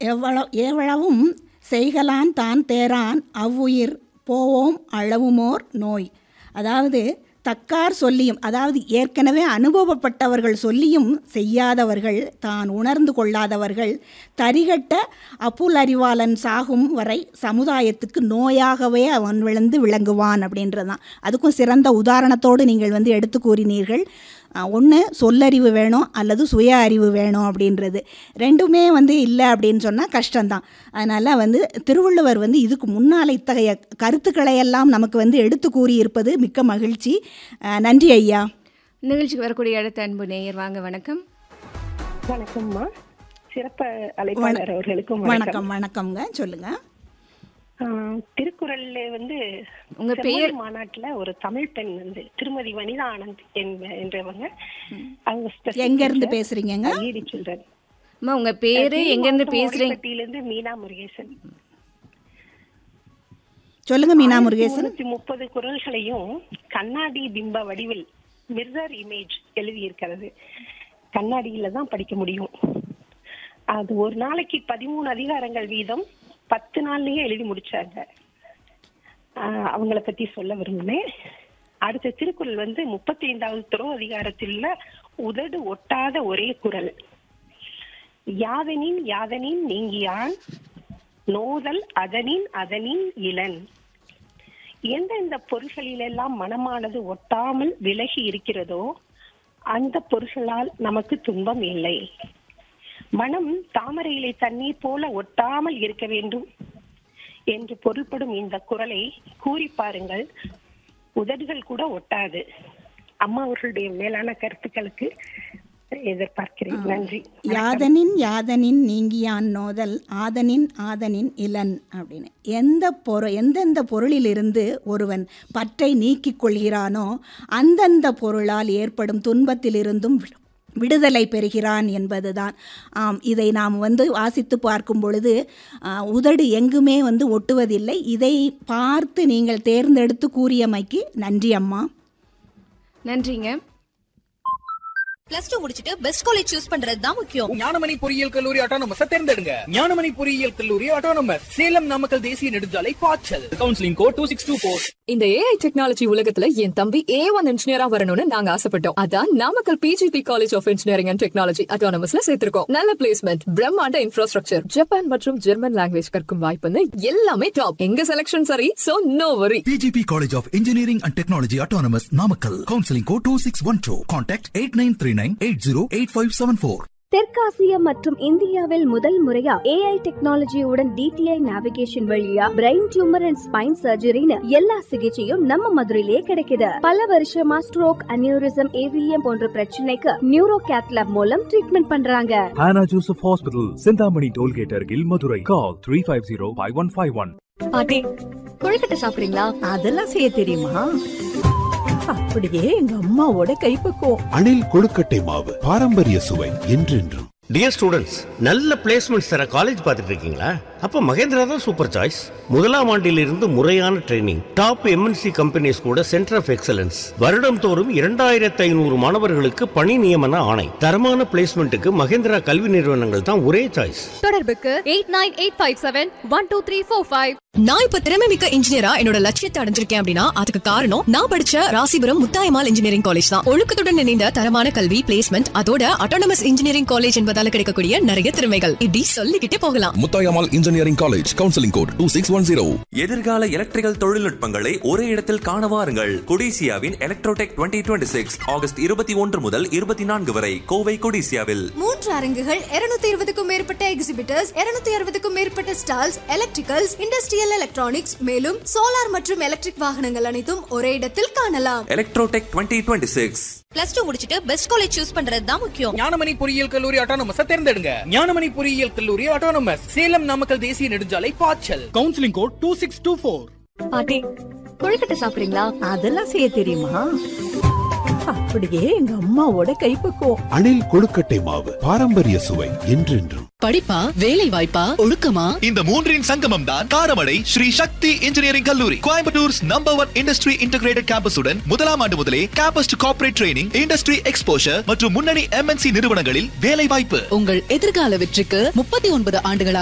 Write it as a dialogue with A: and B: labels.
A: எவ்வளவு எவ்வளவும் செய்கலான் தான் தேரான் அவ்வுயிர் போவோம் அளவுமோர் நோய் அதாவது தக்கார் சொல்லியும் அதாவது ஏற்கனவே அனுபவப்பட்டவர்கள் சொல்லியும் செய்யாதவர்கள் தான் உணர்ந்து கொள்ளாதவர்கள் தரிகட்ட அப்புல் அறிவாளன் சாகும் வரை சமுதாயத்துக்கு நோயாகவே அவன் விழுந்து விளங்குவான் அப்படின்றது தான் அதுக்கும் சிறந்த உதாரணத்தோடு நீங்கள் வந்து எடுத்து கூறினீர்கள் ஒன்று சொல்லறிவு வேணும் அல்லது சுய அறிவு வேணும் அப்படின்றது ரெண்டுமே வந்து இல்லை அப்படின்னு சொன்னால் கஷ்டம்தான் அதனால் வந்து திருவள்ளுவர் வந்து இதுக்கு முன்னால் இத்தகைய கருத்துக்களை எல்லாம் நமக்கு வந்து எடுத்து கூறியிருப்பது மிக்க மகிழ்ச்சி அஹ், நன்றி ஐயா
B: நிகழ்ச்சிக்கு வரக்கூடிய அடுத்த அன்பு நேயர் வாங்க வணக்கம்
C: வணக்கம்மா சிறப்பு அழைப்பாளர் அவர்களுக்கும் வணக்கம்
A: வணக்கம் வணக்கம்ங்க சொல்லுங்கள்
C: ஆஹ், திருக்குறள்ல வந்து
B: உங்க
C: செம்மொழி
B: பெயர்?
C: மாநாட்டுல ஒரு தமிழ் பெண் வந்து திருமதி வனிதா ஆனந்த் என்ப- என்றவங்க அவங்க special
A: எங்கேருந்து
C: teacher,
A: பேசுகிறீங்க
C: ஈடி children.
B: அம்மா உங்க பேரு
C: தேனி
B: எங்க இருந்து
C: மாவட்டம்
B: பேசுறீங்க
C: ஓடிப்பட்டியிலிருந்து மீனா முருகேசன்
A: சொல்லுங்கள் மீனா முருகேசன்
C: முன்னூத்தி முப்பது குரல்களையும் கண்ணாடி பிம்ப வடிவில் மிர்ரர் இமேஜ் எழுதியிருக்கிறது கண்ணாடியில தான் படிக்க முடியும் அது ஒரு நாளைக்கு பதிமூணு அதிகாரங்கள் வீதம் பத்து நாள்லயே எழுதி முடிச்சாங்க ஆஹ் அவங்கள பத்தி சொல்ல விரும்பினேன் அடுத்த திருக்குறள் வந்து முப்பத்தி ஐந்தாவது துறவு அதிகாரத்தில் உதடு ஒட்டாத ஒரே குரல் யாதனின் யாதனின் நீங்கியான் நோதல் அதனின் அதனின் இளன் எந்தெந்த பொருள்களிலெல்லாம் மனமானது ஒட்டாமல் விலகி இருக்கிறதோ அந்த பொருள்களால் நமக்கு துன்பம் இல்லை மனம் தாமரை இலை தண்ணீர் போல ஒட்டாமல் இருக்க வேண்டும் என்று பொருள்படும் இந்த குரலை கூறி பாருங்கள் உதடுகள் கூட ஒட்டாது அம்மா அவர்களுடைய மேலான கருத்துக்களுக்கு எதிர்பார்க்கிறேன் நன்றி
A: யாதனின் யாதனின் நீங்கியான் நோதல் ஆதனின் ஆதனின் இளன் அப்படின்னு எந்த பொரு எந்தெந்த பொருளிலிருந்து ஒருவன் பற்றை நீக்கிக் கொள்கிறானோ அந்தந்த பொருளால் ஏற்படும் துன்பத்திலிருந்தும் வி- விடுதலை பெறுகிறான் என்பதுதான் ஆம் இதை நாம் வந்து வாசித்து பார்க்கும் பொழுது ஆ, உதடு எங்குமே வந்து ஒட்டுவதில்லை இதை பார்த்து நீங்கள் தேர்ந்தெடுத்து கூறியமைக்கு நன்றி அம்மா
B: நன்றிங்க
D: பிளஸ் டூ முடிச்சிட்டு பெஸ்ட் காலேஜ் சூஸ் பண்றது தான் முக்கியம்
E: ஞானமணி பொறியியல் கல்லூரி ஆட்டோனமஸ் தேர்ந்தெடுங்க ஞானமணி பொறியியல் கல்லூரி ஆட்டோனமஸ் சேலம் நாமக்கல் தேசிய நெடுஞ்சாலை பாய்ச்சல் counselling code two six two four
F: இந்த ஏஐ டெக்னாலஜி உலகத்துல என் தம்பி ஏ ஒன் இன்ஜினியரா வரணும்னு நாங்க ஆசைப்பட்டோம் அதான் Namakkal PGP college of engineering and technology அட்டானமஸ்ல சேர்த்திருக்கோம் நல்ல பிளேஸ்மெண்ட் பிரம்மாண்ட இன்ஃப்ராஸ்ட்ரக்சர் ஜப்பான் மற்றும் ஜெர்மன் லாங்குவேஜ் கற்கும் வாய்ப்புன்னு எல்லாமே டாப் எங்க செலக்ஷன் சரி so no worry
G: PGP College of Engineering and Technology Autonomous Namakkal. Counseling code 2612. Contact 8939-808574.
H: தெற்காசிய மற்றும் இந்தியாவில் முதல் முறையா ஏஐ டெக்னாலஜியுடன் டிடிஐ நேவிகேஷன் வழியா பிரெயின் டியூமர் அண்ட் ஸ்பைன் சர்ஜரின்னு எல்லா சிகிச்சையும் நம்ம மதுரையிலே கிடைக்குது பல வருஷமா ஸ்ட்ரோக் அனியூரிசம் ஏவிஎம் போன்ற பிரச்சனைக்கு நியூரோ கேத்லாப் மூலம் ட்ரீட்மெண்ட் பண்றாங்க
I: Hannah Joseph Hospital, Sindhamani Tollgate Argil, Madurai. Call 350-5151.
F: பாட்டி கொழுக்கட்டை சாப்பிடுறீங்களா
J: அதெல்லாம் செய்ய தெரியுமா அப்படியே எங்க அம்மாவோட கைப்பக்குவம்
K: அணில் கொழுக்கட்டை மாவு பாரம்பரிய சுவை என்றென்றும்
L: டியர் ஸ்டூடெண்ட்ஸ் நல்ல பிளேஸ்மெண்ட்ஸ் தர காலேஜ் பார்த்துட்டு இருக்கீங்களா அப்ப மகேந்திரா தான் சூப்பர் சாய்ஸ் முதலாம் ஆண்டிலிருந்து முறையான ட்ரைனிங் டாப் எம்என்சி கம்பெனிஸ் கூட சென்டர் ஆஃப் எக்ஸலன்ஸ் வருடம் தோறும் இரண்டாயிரத்தி ஐநூறு மாணவர்களுக்கு பணி நியமன ஆணை தரமான பிளேஸ்மெண்ட்டுக்கு மகேந்திரா கல்வி நிறுவனங்கள் தான் ஒரே சாய்ஸ்
D: தொடர்புக்கு eight nine eight five seven one two three four five நான் இப்ப திறமை மிக்க இன்ஜினியரா என்னோட லட்சியத்தை அடைஞ்சிருக்கேன் அப்படின்னா அதுக்கு காரணம் நான் படிச்ச ராசிபுரம் முத்தாயமால் இன்ஜினியரிங் காலேஜ் தான் ஒழுக்கத்துடன் இணைந்த தரமான கல்வி பிளேஸ்மெண்ட் அதோட அட்டானமஸ் இன்ஜினியரிங் காலேஜ் என்பதால கிடைக்கக்கூடிய நிறைய திறமைகள் இப்படி சொல்லிக்கிட்டே போகலாம்
M: Muthayammal engineering college counselling code two six one zero
N: எதிர்கால எலக்ட்ரிக்கல் தொழில்நுட்பங்களை ஒரே இடத்தில் காண வாருங்கள் கொடிசியாவின் Electrotech twenty twenty six August இருபத்தி ஒன்று முதல் இருபத்தி நான்கு வரை கோவை கொடிசியாவில்
D: மூன்று அரங்குகள் இருநூத்தி இருபதுக்கும் மேற்பட்ட எக்ஸிபிட்டர்ஸ் இருநூத்தி அறுபதுக்கும் மேற்பட்ட ஸ்டால்ஸ் எலக்ட்ரிக்கல்ஸ் இண்டஸ்ட்ரியல் எலக்ட்ரானிக்ஸ் மேலும் சோலார் மற்றும் எலக்ட்ரிக் வாகனங்கள் அனைத்தும் ஒரே இடத்தில் காணலாம்
N: Electrotech twenty twenty six
D: plus two முடிச்சிட்டு பெஸ்ட் காலேஜ் சூஸ் பண்றது தான் முக்கியம்
E: ஞானமணி பொறியியல் கல்லூரி ஆட்டோனமஸ் தேர்ந்தெடுங்க ஞானமணி பொறியியல் கல்லூரி ஆட்டோனமஸ் சேலம் நாமக்கல் தேசிய நெடுஞ்சாலை பாய்ச்சல் counselling code two six two four
F: பாட்டி கொழுக்கட்டை சாப்பிடுறீங்களா
J: அதெல்லாம் செய்ய தெரியுமா அப்படியே எங்க அம்மாவோட கைப்பக்குவம்
K: அணில் கொழுக்கட்டை மாவு பாரம்பரிய சுவை என்றென்றும்
D: படிப்பா வேலை வாய்ப்பா ஒழுக்கமா
M: இந்த மூன்றின் சங்கமம் தான் காரமடை ஸ்ரீ சக்தி இன்ஜினியரிங் கல்லூரி Coimbatore's number one industry integrated கேம்பஸுடன் முதலாம் ஆண்டு முதலே campus to corporate training industry exposure மற்றும் முன்னணி எம்என்சி நிறுவனங்களில் வேலை வாய்ப்பு
D: உங்கள் எதிர்கால வெற்றிக்கு முப்பத்தி ஒன்பது ஆண்டுகளா